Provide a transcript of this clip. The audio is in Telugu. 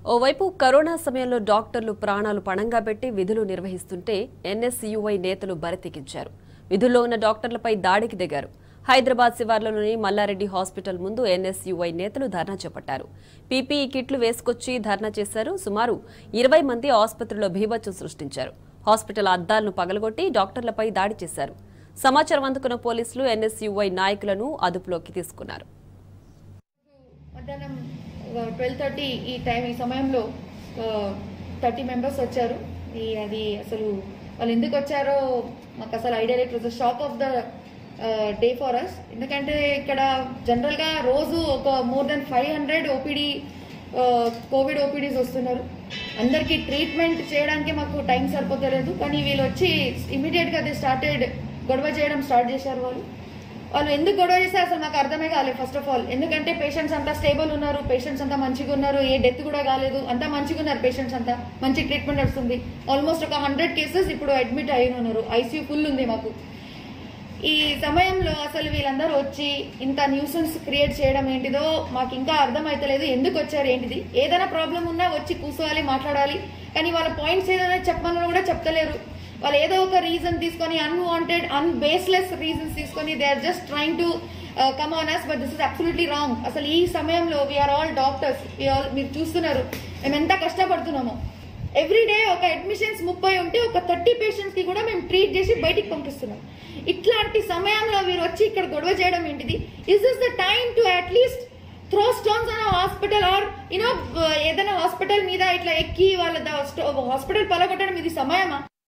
ఓవైపు కరోనా సమయంలో డాక్టర్లు ప్రాణాలు పణంగా పెట్టి విధులు నిర్వహిస్తుంటే ఎన్ఎస్యుఐ నేతలు బరితెగించారు విధుల్లో ఉన్న డాక్టర్లపై దాడికి దిగారు హైదరాబాద్ శివార్లలోని మల్లారెడ్డి హాస్పిటల్ ముందు ఎన్ఎస్యుఐ నేతలు ధర్నా చేపట్టారు పీపీఈ కిట్లు వేసుకొచ్చి ధర్నా చేశారు సుమారు ఇరవై మంది ఆసుపత్రిలో భీభత్సం సృష్టించారు హాస్పిటల్ అద్దాలను పగలగొట్టి డాక్టర్లపై దాడి చేశారు సమాచారం అందుకున్న పోలీసులు ఎన్ఎస్యుఐ నాయకులను అదుపులోకి తీసుకున్నారు మధ్యాహ్నం ట్వెల్వ్ థర్టీ ఈ టైం ఈ సమయంలో థర్టీ మెంబర్స్ వచ్చారు ఈ అది అసలు వాళ్ళు ఎందుకు వచ్చారో మాకు అసలు ఐడియా లేదు it shock of the day for us ఎందుకంటే ఇక్కడ జనరల్గా రోజు ఒక more than five hundred OPD covid OPDs వస్తున్నారు అందరికీ ట్రీట్మెంట్ చేయడానికి మాకు టైం సరిపోతలేదు కానీ వీళ్ళు వచ్చి ఇమీడియట్గా అది స్టార్టెడ్ గొడవ చేయడం స్టార్ట్ చేశారు వాళ్ళు వాళ్ళు ఎందుకు గొడవ చేస్తే అసలు మాకు అర్థమే కాలేదు ఫస్ట్ ఆఫ్ ఆల్ ఎందుకంటే పేషెంట్స్ అంతా స్టేబుల్ ఉన్నారు పేషెంట్స్ అంతా మంచిగా ఉన్నారు ఏ డెత్ కూడా కాలేదు అంతా మంచిగా ఉన్నారు పేషెంట్స్ అంతా మంచి ట్రీట్మెంట్ వస్తుంది ఆల్మోస్ట్ ఒక హండ్రెడ్ కేసెస్ ఇప్పుడు అడ్మిట్ అయి ఉన్నారు ఐసీయూ ఫుల్ ఉంది మాకు ఈ సమయంలో అసలు వీళ్ళందరూ వచ్చి ఇంత న్యూసెన్స్ క్రియేట్ చేయడం ఏంటిదో మాకు ఇంకా అర్థమైతలేదు ఎందుకు వచ్చారు ఏంటిది ఏదైనా ప్రాబ్లం ఉన్నా వచ్చి కూర్చోవాలి మాట్లాడాలి కానీ వాళ్ళ పాయింట్స్ ఏదైనా చెప్పమని కూడా చెప్తలేరు వాళ్ళు ఏదో ఒక రీజన్ తీసుకొని అన్వాంటెడ్ అన్బేస్లెస్ రీజన్స్ తీసుకొని they are just trying to come on us but this is absolutely wrong అసలు ఈ సమయంలో వీఆర్ ఆల్ డాక్టర్స్ మీరు చూస్తున్నారు మేము ఎంత కష్టపడుతున్నామో ఎవ్రీ డే ఒక అడ్మిషన్స్ ముప్పై ఉంటే ఒక థర్టీ పేషెంట్స్ కి కూడా మేము ట్రీట్ చేసి బయటికి పంపిస్తున్నాం ఇట్లాంటి సమయంలో మీరు వచ్చి ఇక్కడ గొడవ చేయడం ఏంటిది is this the time to at least throw stones అన్న హాస్పిటల్ ఆర్ యూనో ఏదైనా హాస్పిటల్ మీద ఇట్లా ఎక్కి వాళ్ళ హాస్పిటల్ పలగొట్టడం ఇది సమయమా